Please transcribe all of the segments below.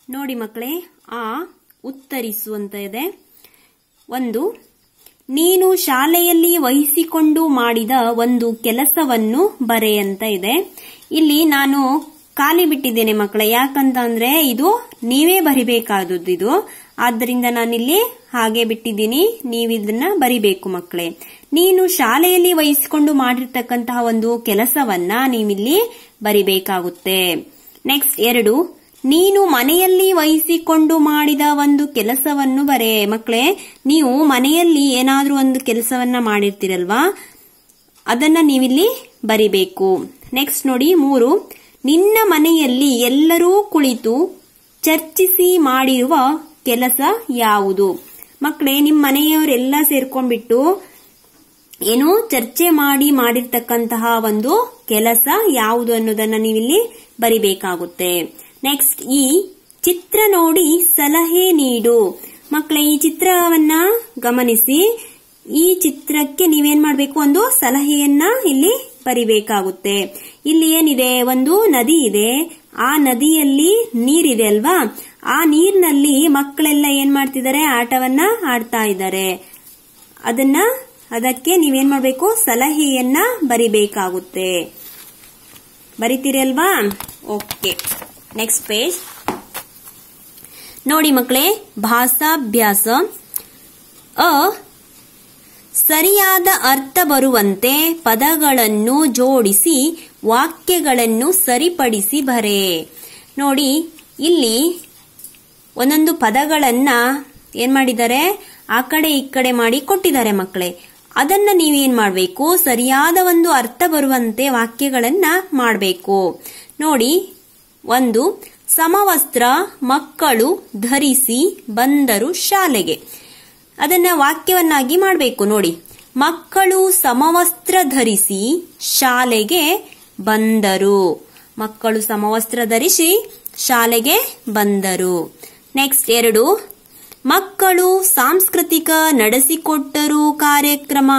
ನೋಡಿ ಮಕ್ಕಳೇ ಆ ಉತ್ತರಿಸು ಅಂತ ಇದೆ ಒಂದು ನೀನು ಶಾಲೆಯಲ್ಲಿ ವಹಿಸಿಕೊಂಡು ಮಾಡಿದ ಒಂದು ಕೆಲಸವನ್ನು ಬರೆ ಅಂತ ಇದೆ ಇಲ್ಲಿ ನಾನು ಖಾಲಿ ಬಿಟ್ಟಿದ್ದೇನೆ ಮಕ್ಕಳೇ ಯಾಕಂತ ಅಂದ್ರೆ ಇದು ನೀವೇ ಬರಿಬೇಕಾದದ್ದು ಇದು ಆದ್ದರಿಂದ ನಾನಿಲ್ಲಿ ಹಾಗೆ ಬಿಟ್ಟಿದ್ದೀನಿ ನೀವಿದನ್ನ ಬರಿಬೇಕು ಮಕ್ಕಳೇ ನೀನು ಶಾಲೆಯಲ್ಲಿ ವಹಿಸಿಕೊಂಡು ಮಾಡಿರ್ತಕ್ಕಂತಹ ಒಂದು ಕೆಲಸವನ್ನ ನೀವಿಲ್ಲಿ ಬರಿಬೇಕಾಗುತ್ತೆ ನೆಕ್ಸ್ಟ್ ಎರಡು ನೀನು ಮನೆಯಲ್ಲಿ ವಹಿಸಿಕೊಂಡು ಮಾಡಿದ ಒಂದು ಕೆಲಸವನ್ನು ಬರೆ ಮಕ್ಕಳೇ ನೀವು ಮನೆಯಲ್ಲಿ ಏನಾದ್ರೂ ಒಂದು ಕೆಲಸವನ್ನ ಮಾಡಿರ್ತೀರಲ್ವಾ ಅದನ್ನ ನೀವಿಲ್ಲಿ ಬರಿಬೇಕು ನೆಕ್ಸ್ಟ್ ನೋಡಿ ಮೂರು ನಿನ್ನ ಮನೆಯಲ್ಲಿ ಎಲ್ಲರೂ ಕುಳಿತು ಚರ್ಚಿಸಿ ಮಾಡಿರುವ ಕೆಲಸ ಯಾವುದು ಮಕ್ಕಳೇ ನಿಮ್ಮ ಮನೆಯವರೆಲ್ಲ ಸೇರ್ಕೊಂಡ್ಬಿಟ್ಟು ಏನು ಚರ್ಚೆ ಮಾಡಿ ಮಾಡಿರ್ತಕ್ಕಂತಹ ಒಂದು ಕೆಲಸ ಯಾವುದು ಅನ್ನೋದನ್ನ ನೀವಿಲ್ಲಿ ಬರಿಬೇಕಾಗುತ್ತೆ ನೆಕ್ಸ್ಟ್ ಈ ಚಿತ್ರ ನೋಡಿ ಸಲಹೆ ನೀಡು ಮಕ್ಕಳೇ ಈ ಚಿತ್ರವನ್ನ ಗಮನಿಸಿ ಈ ಚಿತ್ರಕ್ಕೆ ನೀವೇನ್ ಮಾಡಬೇಕು ಒಂದು ಸಲಹೆಯನ್ನ ಇಲ್ಲಿ ಬರಿಬೇಕಾಗುತ್ತೆ ಇಲ್ಲಿ ಏನಿದೆ ಒಂದು ನದಿ ಇದೆ ಆ ನದಿಯಲ್ಲಿ ನೀರಿದೆ ಅಲ್ವಾ ಆ ನೀರಿನಲ್ಲಿ ಮಕ್ಕಳೆಲ್ಲ ಏನ್ ಮಾಡ್ತಿದ್ದಾರೆ ಆಟವನ್ನ ಆಡ್ತಾ ಇದ್ದಾರೆ ಅದನ್ನ ಅದಕ್ಕೆ ನೀವೇನ್ ಮಾಡಬೇಕು ಸಲಹೆಯನ್ನ ಬರಿಬೇಕಾಗುತ್ತೆ ಬರಿತೀರಿ ಅಲ್ವಾ ಓಕೆ ನೆಕ್ಸ್ಟ್ ಪೇಜ್ ನೋಡಿ ಮಕ್ಕಳೇ ಭಾಷಾಭ್ಯಾಸ ಅ ಸರಿಯಾದ ಅರ್ಥ ಬರುವಂತೆ ಪದಗಳನ್ನು ಜೋಡಿಸಿ ವಾಕ್ಯಗಳನ್ನು ಸರಿಪಡಿಸಿ ಬರೆ ನೋಡಿ ಇಲ್ಲಿ ಒಂದೊಂದು ಪದಗಳನ್ನ ಏನ್ ಮಾಡಿದ್ದಾರೆ ಆ ಕಡೆ ಈ ಕಡೆ ಮಾಡಿ ಕೊಟ್ಟಿದ್ದಾರೆ ಮಕ್ಕಳೇ ಅದನ್ನ ನೀವೇನ್ ಮಾಡಬೇಕು ಸರಿಯಾದ ಒಂದು ಅರ್ಥ ಬರುವಂತೆ ವಾಕ್ಯಗಳನ್ನ ಮಾಡಬೇಕು ನೋಡಿ ಒಂದು ಸಮವಸ್ತ್ರ ಮಕ್ಕಳು ಧರಿಸಿ ಬಂದರು ಶಾಲೆಗೆ ಅದನ್ನ ವಾಕ್ಯವನ್ನಾಗಿ ಮಾಡಬೇಕು ನೋಡಿ ಮಕ್ಕಳು ಸಮವಸ್ತ್ರ ಧರಿಸಿ ಶಾಲೆಗೆ ಬಂದರು ಮಕ್ಕಳು ಸಮವಸ್ತ್ರ ಧರಿಸಿ ಶಾಲೆಗೆ ಬಂದರು ನೆಕ್ಸ್ಟ್ ಎರಡು ಮಕ್ಕಳು ಸಾಂಸ್ಕೃತಿಕ ನಡೆಸಿಕೊಟ್ಟರು ಕಾರ್ಯಕ್ರಮ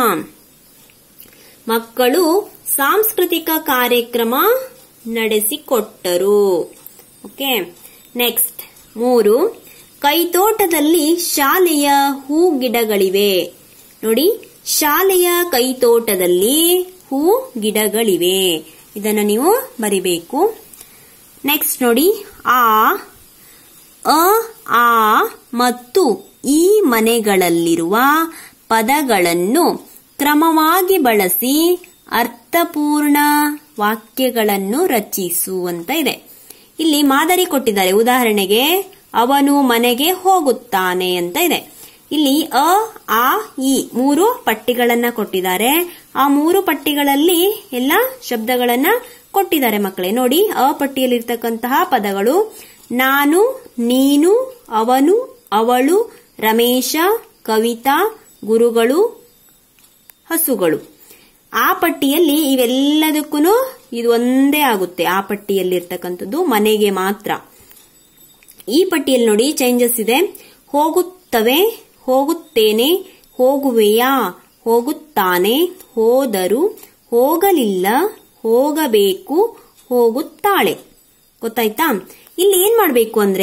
ಮಕ್ಕಳು ಸಾಂಸ್ಕೃತಿಕ ಕಾರ್ಯಕ್ರಮ ನಡೆಸಿಕೊಟ್ಟರು ಓಕೆ ನೆಕ್ಸ್ಟ್ ಮೂರು ಕೈತೋಟದಲ್ಲಿ ಶಾಲೆಯ ಹೂ ಗಿಡಗಳಿವೆ ನೋಡಿ ಶಾಲೆಯ ಕೈತೋಟದಲ್ಲಿ ಹೂ ಗಿಡಗಳಿವೆ ಇದನ್ನು ನೀವು ಬರಿಬೇಕು ನೆಕ್ಸ್ಟ್ ನೋಡಿ ಆ ಅ ಆ ಮತ್ತು ಈ ಮನೆಗಳಲ್ಲಿರುವ ಪದಗಳನ್ನು ಕ್ರಮವಾಗಿ ಬಳಸಿ ಅರ್ಥಪೂರ್ಣ ವಾಕ್ಯಗಳನ್ನು ರಚಿಸು ಅಂತ ಇದೆ ಇಲ್ಲಿ ಮಾದರಿ ಕೊಟ್ಟಿದ್ದಾರೆ ಉದಾಹರಣೆಗೆ ಅವನು ಮನೆಗೆ ಹೋಗುತ್ತಾನೆ ಅಂತ ಇದೆ ಇಲ್ಲಿ ಅ ಆ ಇ ಮೂರು ಪಟ್ಟಿಗಳನ್ನ ಕೊಟ್ಟಿದ್ದಾರೆ ಆ ಮೂರು ಪಟ್ಟಿಗಳಲ್ಲಿ ಎಲ್ಲ ಶಬ್ದಗಳನ್ನ ಕೊಟ್ಟಿದ್ದಾರೆ ಮಕ್ಕಳೇ ನೋಡಿ ಅ ಪಟ್ಟಿಯಲ್ಲಿರ್ತಕ್ಕಂತಹ ಪದಗಳು ನಾನು ನೀನು ಅವನು ಅವಳು ರಮೇಶ ಕವಿತಾ ಗುರುಗಳು ಹಸುಗಳು ಆ ಪಟ್ಟಿಯಲ್ಲಿ ಇವೆಲ್ಲದಕ್ಕೂ ಇದು ಒಂದೇ ಆಗುತ್ತೆ ಆ ಪಟ್ಟಿಯಲ್ಲಿರ್ತಕ್ಕಂಥದ್ದು ಮನೆಗೆ ಮಾತ್ರ ಈ ಪಟ್ಟಿಯಲ್ಲಿ ನೋಡಿ ಚೇಂಜಸ್ ಇದೆ ಹೋಗುತ್ತವೆ ಹೋಗುತ್ತೇನೆ ಹೋಗುವೆಯಾ ಹೋಗುತ್ತಾನೆ ಹೋದರು ಹೋಗಲಿಲ್ಲ ಹೋಗಬೇಕು ಹೋಗುತ್ತಾಳೆ ಗೊತ್ತಾಯ್ತಾ ಇಲ್ಲಿ ಏನ್ ಮಾಡಬೇಕು ಅಂದ್ರೆ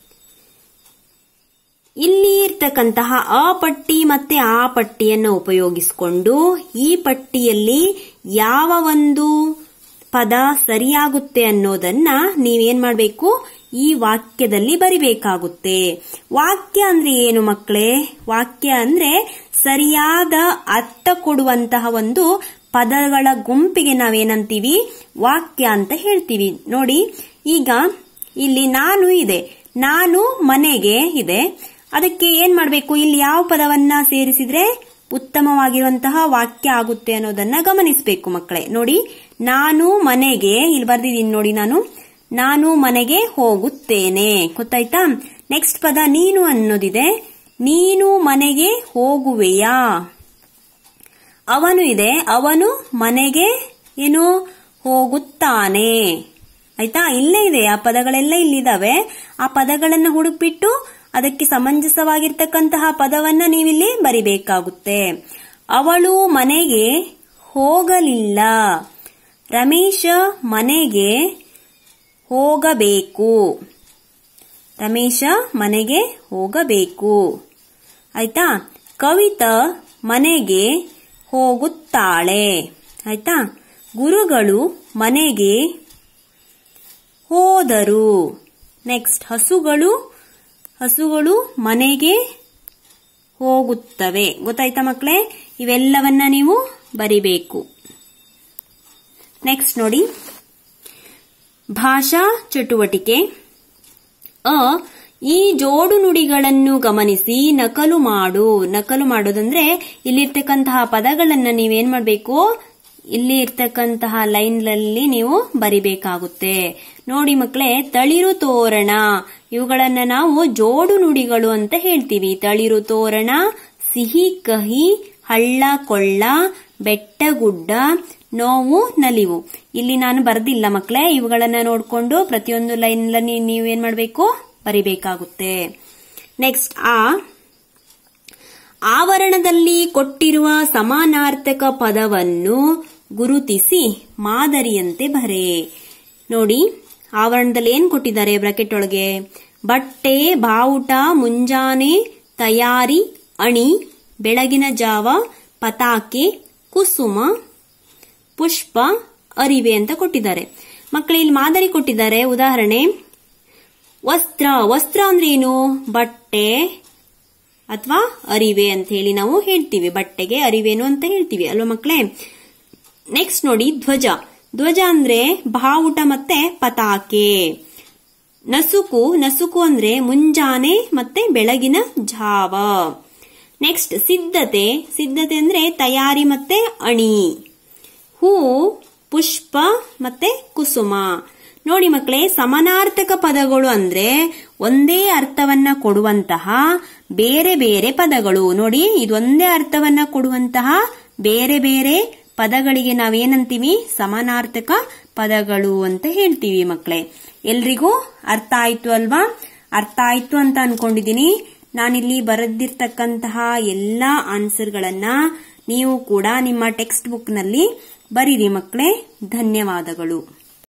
ಇಲ್ಲಿ ಇರ್ತಕ್ಕಂತಹ ಆ ಪಟ್ಟಿ ಮತ್ತೆ ಆ ಪಟ್ಟಿಯನ್ನು ಉಪಯೋಗಿಸಿಕೊಂಡು ಈ ಪಟ್ಟಿಯಲ್ಲಿ ಯಾವ ಒಂದು ಪದ ಸರಿಯಾಗುತ್ತೆ ಅನ್ನೋದನ್ನ ನೀವೇನ್ ಮಾಡಬೇಕು ಈ ವಾಕ್ಯದಲ್ಲಿ ಬರಿಬೇಕಾಗುತ್ತೆ ವಾಕ್ಯ ಅಂದ್ರೆ ಏನು ಮಕ್ಕಳೇ ವಾಕ್ಯ ಅಂದ್ರೆ ಸರಿಯಾದ ಅರ್ಥ ಕೊಡುವಂತಹ ಒಂದು ಪದಗಳ ಗುಂಪಿಗೆ ನಾವೇನಂತೀವಿ ವಾಕ್ಯ ಅಂತ ಹೇಳ್ತೀವಿ ನೋಡಿ ಈಗ ಇಲ್ಲಿ ನಾನು ಇದೆ ನಾನು ಮನೆಗೆ ಇದೆ ಅದಕ್ಕೆ ಏನ್ ಮಾಡಬೇಕು ಇಲ್ಲಿ ಯಾವ ಪದವನ್ನ ಸೇರಿಸಿದ್ರೆ ಉತ್ತಮವಾಗಿರುವಂತಹ ವಾಕ್ಯ ಆಗುತ್ತೆ ಅನ್ನೋದನ್ನ ಗಮನಿಸಬೇಕು ಮಕ್ಕಳೇ ನೋಡಿ ನಾನು ಮನೆಗೆ ಇಲ್ಲಿ ಬರ್ದಿದ್ದೀನಿ ನೋಡಿ ನಾನು ನಾನು ಮನೆಗೆ ಹೋಗುತ್ತೇನೆ ಗೊತ್ತಾಯ್ತಾ ನೆಕ್ಸ್ಟ್ ಪದ ನೀನು ಅನ್ನೋದಿದೆ ನೀನು ಮನೆಗೆ ಹೋಗುವೆಯಾ ಅವನು ಇದೆ ಅವನು ಮನೆಗೆ ಏನು ಹೋಗುತ್ತಾನೆ ಆಯ್ತಾ ಇಲ್ಲೇ ಇದೆ ಆ ಪದಗಳೆಲ್ಲ ಇಲ್ಲಿದಾವೆ ಆ ಪದಗಳನ್ನ ಹುಡುಕ್ಬಿಟ್ಟು ಅದಕ್ಕೆ ಸಮಂಜಸವಾಗಿರ್ತಕ್ಕಂತಹ ಪದವನ್ನ ನೀವಿಲ್ಲಿ ಬರಿಬೇಕಾಗುತ್ತೆ ಅವಳು ಮನೆಗೆ ಹೋಗಲಿಲ್ಲ ರಮೇಶ ಮನೆಗೆ ಹೋಗಬೇಕು ರಮೇಶ ಮನೆಗೆ ಹೋಗಬೇಕು ಆಯ್ತಾ ಕವಿತಾ ಮನೆಗೆ ಹೋಗುತ್ತಾಳೆ ಆಯ್ತಾ ಗುರುಗಳು ಮನೆಗೆ ಹೋದರು ನೆಕ್ಸ್ಟ್ ಹಸುಗಳು ಹಸುಗಳು ಮನೆಗೆ ಹೋಗುತ್ತವೆ ಗೊತ್ತಾಯ್ತಾ ಮಕ್ಕಳೇ ಇವೆಲ್ಲವನ್ನ ನೀವು ಬರಿಬೇಕು ನೆಕ್ಸ್ಟ್ ನೋಡಿ ಭಾಷಾ ಚಟುವಟಿಕೆ ಅ ಈ ಜೋಡು ನುಡಿಗಳನ್ನು ಗಮನಿಸಿ ನಕಲು ಮಾಡು ನಕಲು ಮಾಡೋದಂದ್ರೆ ಇಲ್ಲಿರ್ತಕ್ಕಂತಹ ಪದಗಳನ್ನ ನೀವೇನ್ ಮಾಡಬೇಕು ಇಲ್ಲಿ ಇರ್ತಕ್ಕಂತಹ ಲೈನ್ನಲ್ಲಿ ನೀವು ಬರಿಬೇಕಾಗುತ್ತೆ ನೋಡಿ ಮಕ್ಕಳೇ ತಳಿರು ತೋರಣ ಇವುಗಳನ್ನ ನಾವು ಜೋಡು ನುಡಿಗಳು ಅಂತ ಹೇಳ್ತೀವಿ ತಳಿರು ತೋರಣ ಸಿಹಿ ಕಹಿ ಹಳ್ಳ ಕೊಳ್ಳ ಬೆಟ್ಟ ಗುಡ್ಡ ನೋವು ನಲಿವು ಇಲ್ಲಿ ನಾನು ಬರ್ದಿಲ್ಲ ಮಕ್ಕಳೇ ಇವುಗಳನ್ನ ನೋಡ್ಕೊಂಡು ಪ್ರತಿಯೊಂದು ಲೈನ್ ನೀವೇನ್ ಮಾಡಬೇಕು ಬರಿಬೇಕಾಗುತ್ತೆ ನೆಕ್ಸ್ಟ್ ಆ ಆವರಣದಲ್ಲಿ ಕೊಟ್ಟಿರುವ ಸಮಾನಾರ್ಥಕ ಪದವನ್ನು ಗುರುತಿಸಿ ಮಾದರಿಯಂತೆ ಬರೆ ನೋಡಿ ಆವರಣದಲ್ಲಿ ಏನ್ ಕೊಟ್ಟಿದ್ದಾರೆ ಬ್ರಾಕೆಟ್ ಒಳಗೆ ಬಟ್ಟೆ ಬಾವುಟ ಮುಂಜಾನೆ ತಯಾರಿ ಅಣಿ ಬೆಳಗಿನ ಜಾವ ಪತಾಕೆ ಕುಸುಮ ಪುಷ್ಪ ಅರಿವೆ ಅಂತ ಕೊಟ್ಟಿದ್ದಾರೆ ಮಕ್ಕಳು ಇಲ್ಲಿ ಮಾದರಿ ಕೊಟ್ಟಿದ್ದಾರೆ ಉದಾಹರಣೆ ವಸ್ತ್ರ ವಸ್ತ್ರ ಅಂದ್ರೆ ಏನು ಬಟ್ಟೆ ಅಥವಾ ಅರಿವೆ ಅಂತ ಹೇಳಿ ನಾವು ಹೇಳ್ತೀವಿ ಬಟ್ಟೆಗೆ ಅರಿವೇನು ಅಂತ ಹೇಳ್ತೀವಿ ಅಲ್ವಾ ಮಕ್ಕಳೇ ನೆಕ್ಸ್ಟ್ ನೋಡಿ ಧ್ವಜ ಧ್ವಜ ಅಂದ್ರೆ ಬಾವುಟ ಮತ್ತೆ ಪತಾಕೆ ನಸುಕು ನಸುಕು ಅಂದ್ರೆ ಮುಂಜಾನೆ ಮತ್ತೆ ಬೆಳಗಿನ ಜಾವ ನೆಕ್ಸ್ಟ್ ಸಿದ್ಧತೆ ಸಿದ್ಧತೆ ಅಂದ್ರೆ ತಯಾರಿ ಮತ್ತೆ ಅಣಿ ಹೂ ಪುಷ್ಪ ಮತ್ತೆ ಕುಸುಮ ನೋಡಿ ಮಕ್ಕಳೇ ಸಮಾನಾರ್ಥಕ ಪದಗಳು ಅಂದ್ರೆ ಒಂದೇ ಅರ್ಥವನ್ನ ಕೊಡುವಂತಹ ಬೇರೆ ಬೇರೆ ಪದಗಳು ನೋಡಿ ಇದೊಂದೇ ಅರ್ಥವನ್ನ ಕೊಡುವಂತಹ ಬೇರೆ ಬೇರೆ ಪದಗಳಿಗೆ ನಾವೇನಂತೀವಿ ಸಮಾನಾರ್ಥಕ ಪದಗಳು ಅಂತ ಹೇಳ್ತೀವಿ ಮಕ್ಕಳೇ ಎಲ್ರಿಗೂ ಅರ್ಥ ಆಯ್ತು ಅಲ್ವಾ ಅರ್ಥ ಆಯ್ತು ಅಂತ ಅನ್ಕೊಂಡಿದೀನಿ ನಾನಿಲ್ಲಿ ಬರೆದಿರ್ತಕ್ಕಂತಹ ಎಲ್ಲಾ ಆನ್ಸರ್ಗಳನ್ನ ನೀವು ಕೂಡ ನಿಮ್ಮ ಟೆಕ್ಸ್ಟ್ ಬುಕ್ನಲ್ಲಿ ಬರೀರಿ ಮಕ್ಕಳೇ ಧನ್ಯವಾದಗಳು